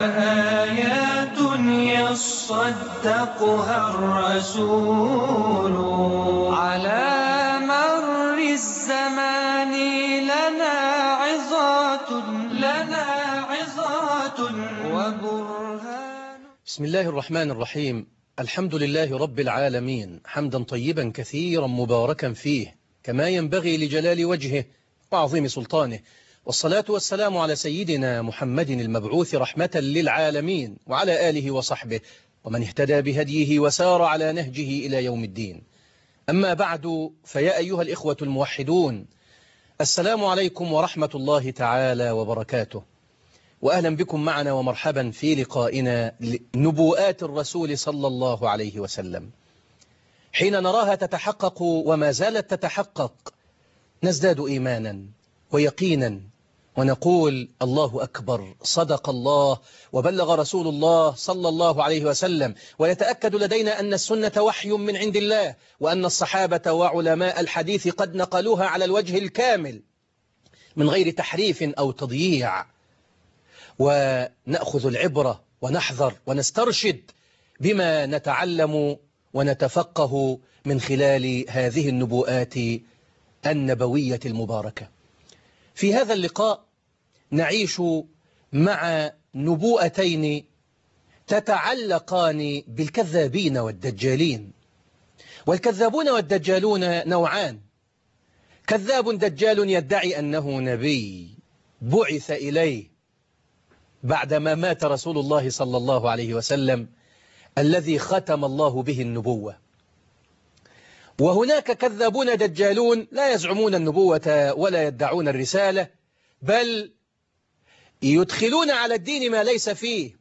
آيات يصدقها الرسول على مر الزمان لنا عظات لنا عظات وبرهان بسم الله الرحمن الرحيم الحمد لله رب العالمين حمدا طيبا كثيرا مباركا فيه كما ينبغي لجلال وجهه وعظيم سلطانه والصلاة والسلام على سيدنا محمد المبعوث رحمة للعالمين وعلى آله وصحبه ومن اهتدى بهديه وسار على نهجه إلى يوم الدين أما بعد فيا أيها الإخوة الموحدون السلام عليكم ورحمة الله تعالى وبركاته وأهلا بكم معنا ومرحبا في لقائنا نبوءات الرسول صلى الله عليه وسلم حين نراها تتحقق وما زالت تتحقق نزداد إيمانا ويقينا ونقول الله أكبر صدق الله وبلغ رسول الله صلى الله عليه وسلم ويتأكد لدينا أن السنة وحي من عند الله وأن الصحابة وعلماء الحديث قد نقلوها على الوجه الكامل من غير تحريف أو تضييع ونأخذ العبرة ونحذر ونسترشد بما نتعلم ونتفقه من خلال هذه النبوءات النبوية المباركة في هذا اللقاء نعيش مع نبوءتين تتعلقان بالكذابين والدجالين والكذابون والدجالون نوعان كذاب دجال يدعي أنه نبي بعث إليه بعدما مات رسول الله صلى الله عليه وسلم الذي ختم الله به النبوة وهناك كذابون دجالون لا يزعمون النبوة ولا يدعون الرسالة بل يدخلون على الدين ما ليس فيه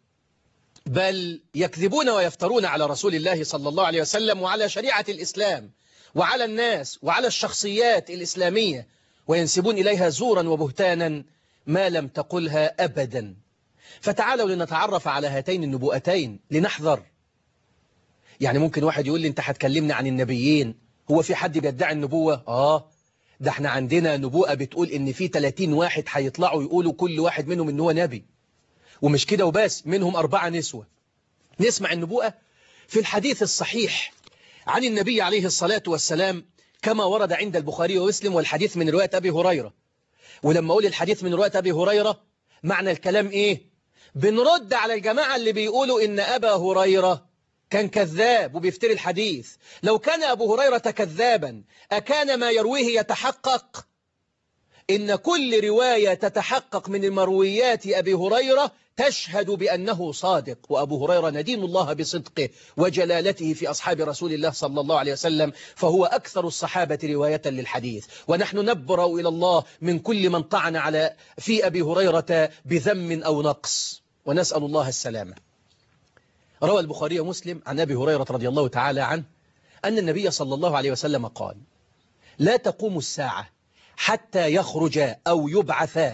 بل يكذبون ويفترون على رسول الله صلى الله عليه وسلم وعلى شريعة الإسلام وعلى الناس وعلى الشخصيات الإسلامية وينسبون إليها زورا وبهتانا ما لم تقلها أبدا فتعالوا لنتعرف على هاتين النبوءتين لنحذر يعني ممكن واحد يقول لي انت هتكلمنا عن النبيين هو في حد بيدعي النبوة آه ده احنا عندنا نبوءة بتقول ان في 30 واحد هيطلعوا يقولوا كل واحد منهم ان هو نبي ومش كده وبس منهم أربعة نسوة نسمع النبوءة في الحديث الصحيح عن النبي عليه الصلاة والسلام كما ورد عند البخاري ومسلم والحديث من رواية أبي هريرة ولما أقول الحديث من رواية أبي هريرة معنى الكلام إيه بنرد على الجماعة اللي بيقولوا إن أبا هريرة كان كذاب وبيفتري الحديث لو كان أبو هريرة كذابا أكان ما يرويه يتحقق إن كل رواية تتحقق من المرويات أبي هريرة تشهد بأنه صادق وأبو هريرة ندين الله بصدقه وجلالته في أصحاب رسول الله صلى الله عليه وسلم فهو أكثر الصحابة رواية للحديث ونحن نبرأ إلى الله من كل من طعن على في أبي هريرة بذم أو نقص ونسأل الله السلامة روى البخاري ومسلم عن أبي هريرة رضي الله تعالى عنه أن النبي صلى الله عليه وسلم قال لا تقوم الساعة حتى يخرج أو يبعث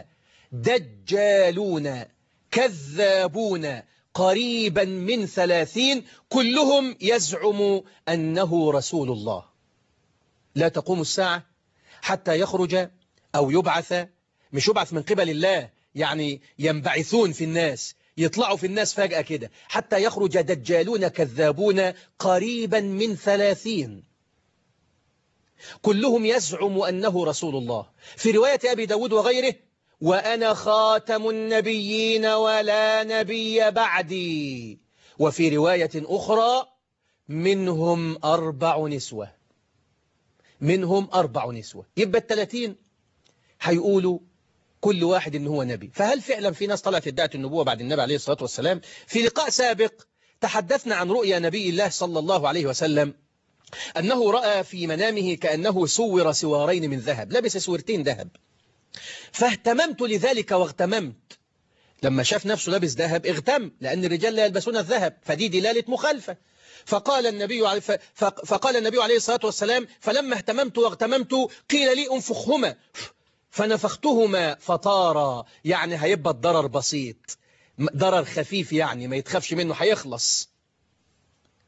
دجالون كذابون قريبا من ثلاثين كلهم يزعم أنه رسول الله لا تقوم الساعة حتى يخرج أو يبعث مش يبعث من قبل الله يعني ينبعثون في الناس يطلعوا في الناس فجأة كده حتى يخرج دجالون كذابون قريبا من ثلاثين كلهم يزعم أنه رسول الله في رواية أبي داود وغيره وأنا خاتم النبيين ولا نبي بعدي وفي رواية أخرى منهم أربع نسوة منهم أربع نسوة يبقى الثلاثين هيقولوا كل واحد إن هو نبي فهل فعلا في ناس طلعت ادعت النبوة بعد النبي عليه الصلاة والسلام في لقاء سابق تحدثنا عن رؤيا نبي الله صلى الله عليه وسلم أنه رأى في منامه كأنه سور سوارين من ذهب لبس سورتين ذهب فاهتممت لذلك واغتممت لما شاف نفسه لابس ذهب اغتم لأن الرجال لا يلبسون الذهب فدي دلالة مخالفة فقال النبي عليه فقال النبي عليه الصلاة والسلام فلما اهتممت واغتممت قيل لي انفخهما فنفختهما فطارا يعني هيبقى الضرر بسيط ضرر خفيف يعني ما يتخافش منه هيخلص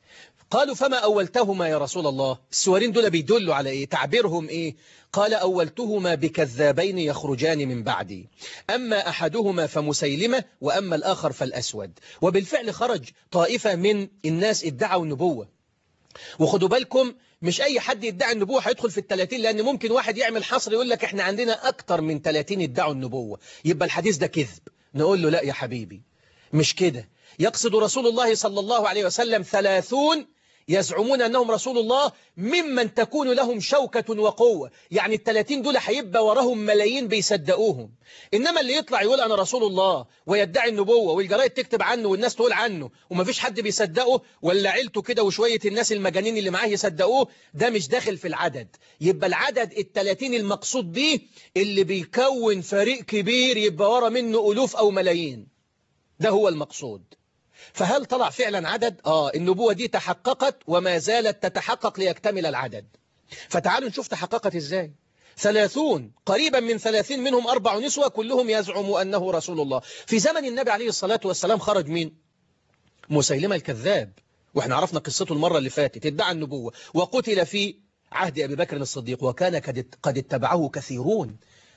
قالوا فما أولتهما يا رسول الله السوارين دول بيدلوا على إيه تعبيرهم إيه قال أولتهما بكذابين يخرجان من بعدي أما أحدهما فمسيلمة وأما الآخر فالأسود وبالفعل خرج طائفة من الناس ادعوا النبوة وخدوا بالكم مش أي حد يدعي النبوة هيدخل في التلاتين لأن ممكن واحد يعمل حصر يقول لك احنا عندنا أكتر من تلاتين ادعوا النبوة يبقى الحديث ده كذب نقول له لا يا حبيبي مش كده يقصد رسول الله صلى الله عليه وسلم ثلاثون يزعمون أنهم رسول الله ممن تكون لهم شوكة وقوة يعني التلاتين دول هيبقى وراهم ملايين بيصدقوهم إنما اللي يطلع يقول أنا رسول الله ويدعي النبوة والجرايد تكتب عنه والناس تقول عنه ومفيش حد بيصدقه ولا عيلته كده وشوية الناس المجانين اللي معاه يصدقوه ده مش داخل في العدد يبقى العدد التلاتين المقصود به اللي بيكون فريق كبير يبقى ورا منه ألوف أو ملايين ده هو المقصود فهل طلع فعلا عدد؟ آه النبوة دي تحققت وما زالت تتحقق ليكتمل العدد فتعالوا نشوف تحققت إزاي ثلاثون قريبا من ثلاثين منهم أربع نسوة كلهم يزعموا أنه رسول الله في زمن النبي عليه الصلاة والسلام خرج مين؟ مسيلمة الكذاب واحنا عرفنا قصته المرة اللي فاتت ادعى النبوة وقتل في عهد أبي بكر الصديق وكان قد اتبعه كثيرون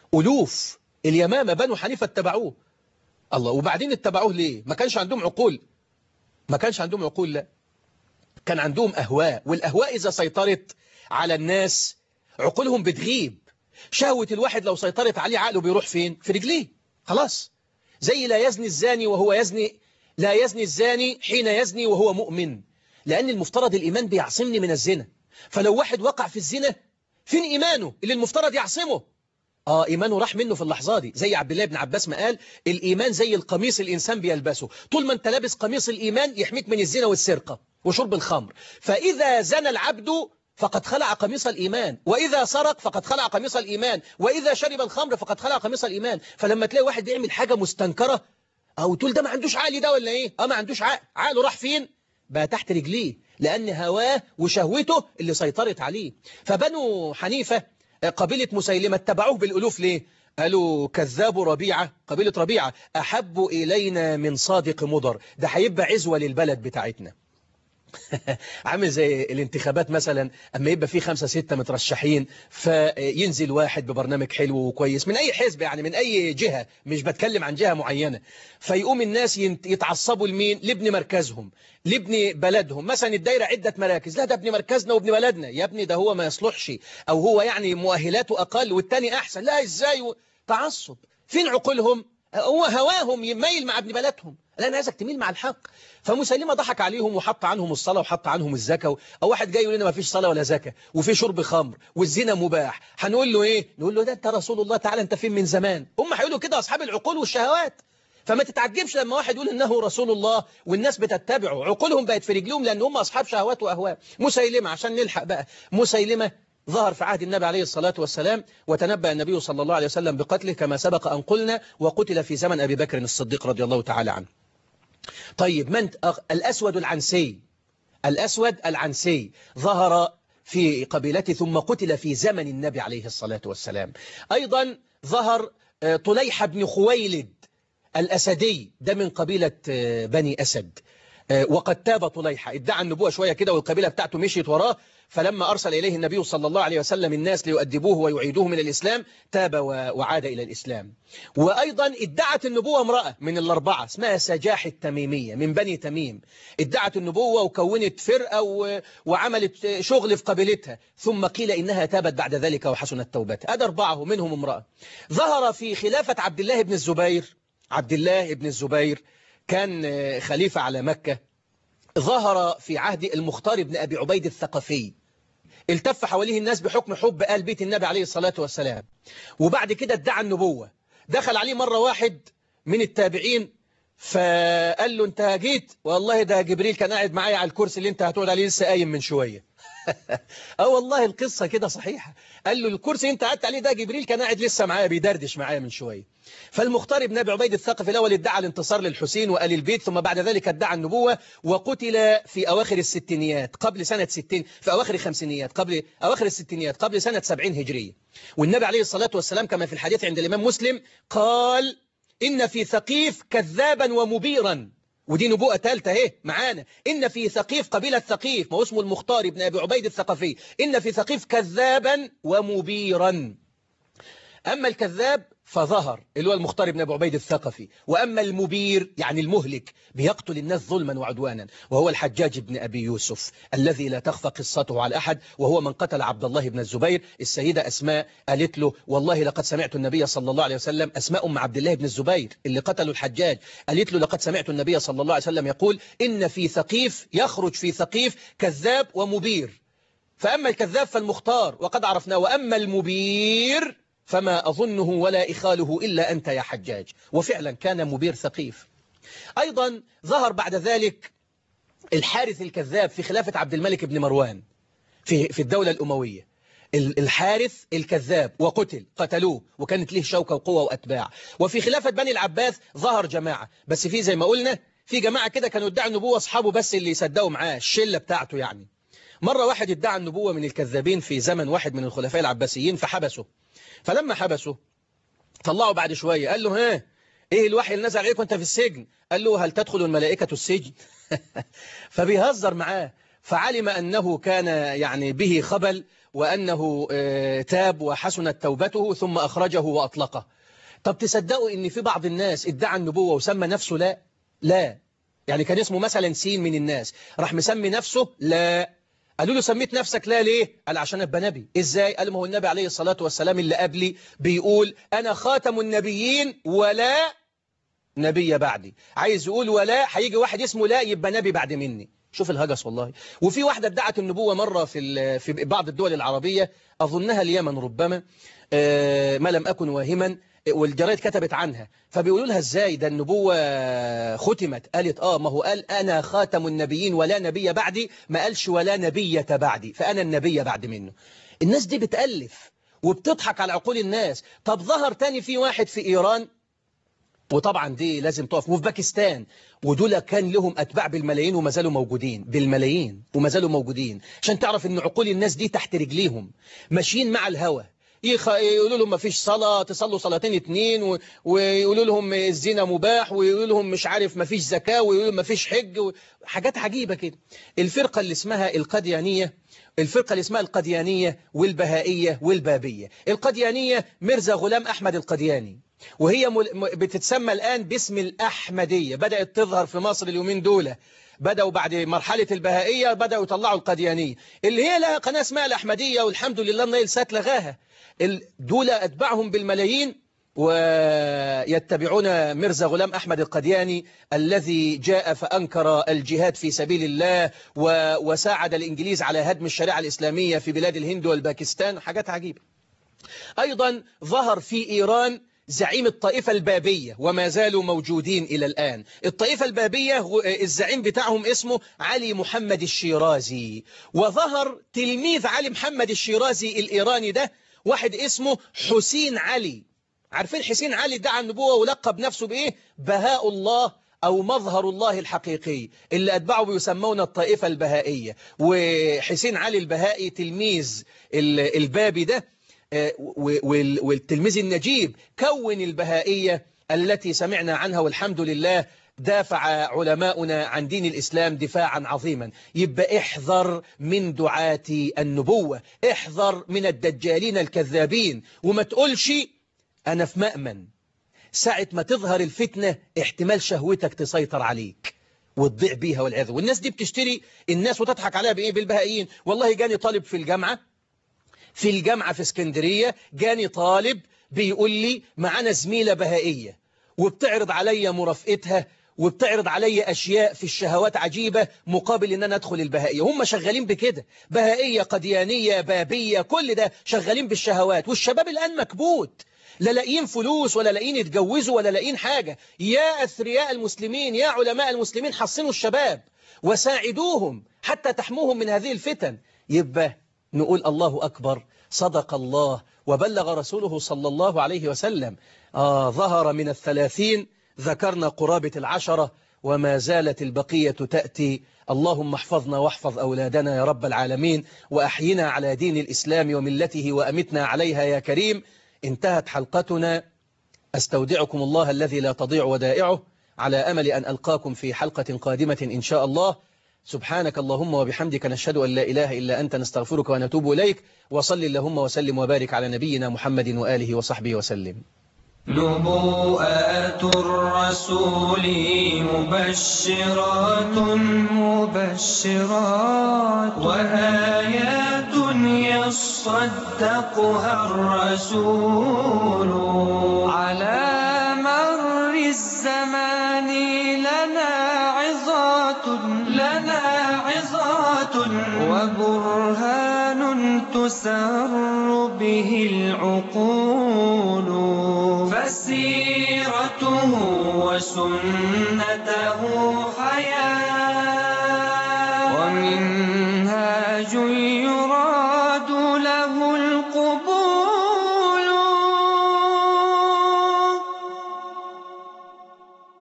ألوف اليمامة بنو حنيفة اتبعوه الله وبعدين اتبعوه ليه ما كانش عندهم عقول ما كانش عندهم عقول لا كان عندهم أهواء والأهواء إذا سيطرت على الناس عقولهم بتغيب شهوة الواحد لو سيطرت عليه عقله بيروح فين في رجليه خلاص زي لا يزني الزاني وهو يزني لا يزني الزاني حين يزني وهو مؤمن لأن المفترض الإيمان بيعصمني من الزنا فلو واحد وقع في الزنا فين إيمانه اللي المفترض يعصمه آه إيمانه راح منه في اللحظة دي زي عبد الله بن عباس ما قال الإيمان زي القميص الإنسان بيلبسه طول ما أنت لابس قميص الإيمان يحميك من الزنا والسرقة وشرب الخمر فإذا زنى العبد فقد خلع قميص الإيمان وإذا سرق فقد خلع قميص الإيمان وإذا شرب الخمر فقد خلع قميص الإيمان فلما تلاقي واحد بيعمل حاجة مستنكرة أو تقول ده ما عندوش عقل ده ولا إيه أه ما عندوش عقل عقله راح فين بقى تحت رجليه لأن هواه وشهوته اللي سيطرت عليه فبنو حنيفة قبيلة مسيلمة اتبعوه بالألوف ليه قالوا كذاب ربيعة قبيلة ربيعة أحب إلينا من صادق مضر ده هيبقى عزوة للبلد بتاعتنا عامل زي الانتخابات مثلا اما يبقى في خمسة ستة مترشحين فينزل واحد ببرنامج حلو وكويس من اي حزب يعني من اي جهة مش بتكلم عن جهة معينة فيقوم الناس يتعصبوا لمين لابن مركزهم لابن بلدهم مثلا الدايرة عدة مراكز لا ده ابن مركزنا وابن بلدنا يا ابني ده هو ما يصلحش او هو يعني مؤهلاته اقل والتاني احسن لا ازاي تعصب فين عقولهم هو هواهم يميل مع ابن بلدهم لا انا عايزك تميل مع الحق فمسلمة ضحك عليهم وحط عنهم الصلاة وحط عنهم الزكاة أو واحد جاي يقول لنا ما فيش صلاة ولا زكاة وفي شرب خمر والزنا مباح هنقول له إيه نقول له ده أنت رسول الله تعالى أنت فين من زمان هم هيقولوا كده أصحاب العقول والشهوات فما تتعجبش لما واحد يقول إنه رسول الله والناس بتتبعه عقولهم بقت في رجلهم لأن هم أصحاب شهوات وأهواء مسيلمة عشان نلحق بقى مسيلمة ظهر في عهد النبي عليه الصلاة والسلام وتنبأ النبي صلى الله عليه وسلم بقتله كما سبق أن قلنا وقتل في زمن أبي بكر الصديق رضي الله تعالى عنه طيب من الأسود العنسي الأسود العنسي ظهر في قبيلته ثم قتل في زمن النبي عليه الصلاة والسلام أيضا ظهر طليحة بن خويلد الأسدي ده من قبيلة بني أسد وقد تاب طليحة ادعى النبوة شوية كده والقبيلة بتاعته مشيت وراه فلما أرسل إليه النبي صلى الله عليه وسلم الناس ليؤدبوه ويعيدوه من الإسلام تاب وعاد إلى الإسلام وأيضا ادعت النبوة امرأة من الأربعة اسمها سجاح التميمية من بني تميم ادعت النبوة وكونت فرقة وعملت شغل في قبيلتها ثم قيل إنها تابت بعد ذلك وحسنت توبتها هذا أربعة منهم امرأة ظهر في خلافة عبد الله بن الزبير عبد الله بن الزبير كان خليفة على مكة ظهر في عهد المختار بن أبي عبيد الثقفي التف حواليه الناس بحكم حب آل بيت النبي عليه الصلاة والسلام وبعد كده ادعى النبوة دخل عليه مرة واحد من التابعين فقال له انت جيت والله ده جبريل كان قاعد معايا على الكرسي اللي انت هتقعد عليه لسه قايم من شوية اه والله القصة كده صحيحة قال له الكرسي انت قعدت عليه ده جبريل كان قاعد لسه معايا بيدردش معايا من شوية فالمختار بن ابي عبيد الثقفي الاول ادعى الانتصار للحسين وآل البيت ثم بعد ذلك ادعى النبوة وقتل في اواخر الستينيات قبل سنة 60 في اواخر الخمسينيات قبل اواخر الستينيات قبل سنة 70 هجرية والنبي عليه الصلاة والسلام كما في الحديث عند الامام مسلم قال إن في ثقيف كذابا ومبيرا ودي نبوءة ثالثة اهي معانا إن في ثقيف قبيلة ثقيف ما هو اسمه المختار ابن أبي عبيد الثقفي إن في ثقيف كذابا ومبيرا أما الكذاب فظهر اللي هو المختار بن أبو عبيد الثقفي وأما المبير يعني المهلك بيقتل الناس ظلما وعدوانا وهو الحجاج بن أبي يوسف الذي لا تخفى قصته على أحد وهو من قتل عبد الله بن الزبير السيدة أسماء قالت له والله لقد سمعت النبي صلى الله عليه وسلم أسماء أم عبد الله بن الزبير اللي قتلوا الحجاج قالت له لقد سمعت النبي صلى الله عليه وسلم يقول إن في ثقيف يخرج في ثقيف كذاب ومبير فأما الكذاب فالمختار وقد عرفناه وأما المبير فما أظنه ولا إخاله إلا أنت يا حجاج وفعلا كان مبير ثقيف أيضا ظهر بعد ذلك الحارث الكذاب في خلافة عبد الملك بن مروان في, في الدولة الأموية الحارث الكذاب وقتل قتلوه وكانت له شوكة وقوة وأتباع وفي خلافة بني العباس ظهر جماعة بس في زي ما قلنا في جماعة كده كانوا ادعوا النبوة أصحابه بس اللي يصدقوا معاه الشلة بتاعته يعني مرة واحد ادعى النبوة من الكذابين في زمن واحد من الخلفاء العباسيين فحبسه فلما حبسه طلعه بعد شوية قال له ها ايه الوحي اللي نزل عليك وانت في السجن قال له هل تدخل الملائكة السجن فبيهزر معاه فعلم أنه كان يعني به خبل وأنه تاب وحسنت توبته ثم أخرجه وأطلقه طب تصدقوا ان في بعض الناس ادعى النبوة وسمى نفسه لا لا يعني كان اسمه مثلا سين من الناس راح مسمي نفسه لا قالوا له سميت نفسك لا ليه قال عشان ابقى نبي ازاي قال ما هو النبي عليه الصلاة والسلام اللي قبلي بيقول انا خاتم النبيين ولا نبي بعدي عايز يقول ولا هيجي واحد اسمه لا يبقى نبي بعد مني شوف الهجس والله وفي واحدة ادعت النبوة مرة في في بعض الدول العربية أظنها اليمن ربما ما لم أكن واهما والجرايد كتبت عنها فبيقولوا لها ازاي ده النبوة ختمت قالت اه ما هو قال انا خاتم النبيين ولا نبي بعدي ما قالش ولا نبية بعدي فانا النبي بعد منه الناس دي بتألف وبتضحك على عقول الناس طب ظهر تاني في واحد في ايران وطبعا دي لازم تقف وفي باكستان ودول كان لهم أتباع بالملايين وما زالوا موجودين بالملايين وما زالوا موجودين عشان تعرف ان عقول الناس دي تحت رجليهم ماشيين مع الهوى يخ... يقولوا لهم ما فيش صلاة تصلوا صلاتين اتنين و... ويقولوا لهم الزنا مباح ويقولوا لهم مش عارف ما فيش زكاة ويقولوا لهم ما فيش حج و... حاجات عجيبة كده الفرقة اللي اسمها القديانية الفرقة اللي اسمها القديانية والبهائية والبابية القديانية مرزا غلام أحمد القدياني وهي مل... بتتسمى الآن باسم الأحمدية بدأت تظهر في مصر اليومين دول بدأوا بعد مرحلة البهائية بدأوا يطلعوا القديانية اللي هي لها قناة اسمها الأحمدية والحمد لله النيل سات لغاها دول أتباعهم بالملايين ويتبعون مرزا غلام أحمد القدياني الذي جاء فأنكر الجهاد في سبيل الله وساعد الإنجليز على هدم الشريعة الإسلامية في بلاد الهند والباكستان حاجات عجيبة أيضا ظهر في إيران زعيم الطائفة البابية وما زالوا موجودين إلى الآن الطائفة البابية الزعيم بتاعهم اسمه علي محمد الشيرازي وظهر تلميذ علي محمد الشيرازي الإيراني ده واحد اسمه حسين علي عارفين حسين علي دعا النبوة ولقب نفسه بإيه بهاء الله أو مظهر الله الحقيقي اللي أتبعه بيسمون الطائفة البهائية وحسين علي البهائي تلميذ البابي ده والتلميذ النجيب كون البهائية التي سمعنا عنها والحمد لله دافع علماؤنا عن دين الإسلام دفاعا عظيما يبقى احذر من دعاة النبوة احذر من الدجالين الكذابين وما تقولش أنا في مأمن ساعة ما تظهر الفتنة احتمال شهوتك تسيطر عليك وتضيع بيها والعياذ والناس دي بتشتري الناس وتضحك عليها بإيه بالبهائيين والله جاني طالب في الجامعة في الجامعة في اسكندرية جاني طالب بيقول لي معانا زميلة بهائية وبتعرض عليا مرافقتها وبتعرض عليا أشياء في الشهوات عجيبة مقابل أن أنا أدخل البهائية هم شغالين بكده بهائية قديانية بابية كل ده شغالين بالشهوات والشباب الآن مكبوت لا لاقيين فلوس ولا لاقيين يتجوزوا ولا لاقيين حاجة يا أثرياء المسلمين يا علماء المسلمين حصنوا الشباب وساعدوهم حتى تحموهم من هذه الفتن يبقى نقول الله أكبر صدق الله وبلغ رسوله صلى الله عليه وسلم آه ظهر من الثلاثين ذكرنا قرابة العشرة وما زالت البقية تأتي اللهم احفظنا واحفظ أولادنا يا رب العالمين وأحينا على دين الإسلام وملته وأمتنا عليها يا كريم انتهت حلقتنا أستودعكم الله الذي لا تضيع ودائعه على أمل أن ألقاكم في حلقة قادمة إن شاء الله سبحانك اللهم وبحمدك نشهد أن لا إله إلا أنت نستغفرك ونتوب إليك وصل اللهم وسلم وبارك على نبينا محمد وآله وصحبه وسلم نبوءات الرسول مبشرات مبشرات وآيات يصدقها الرسول على مر الزمان لنا عظات لنا عظات وبرهان تسر به العقول فسيرته وسنته حياة ومن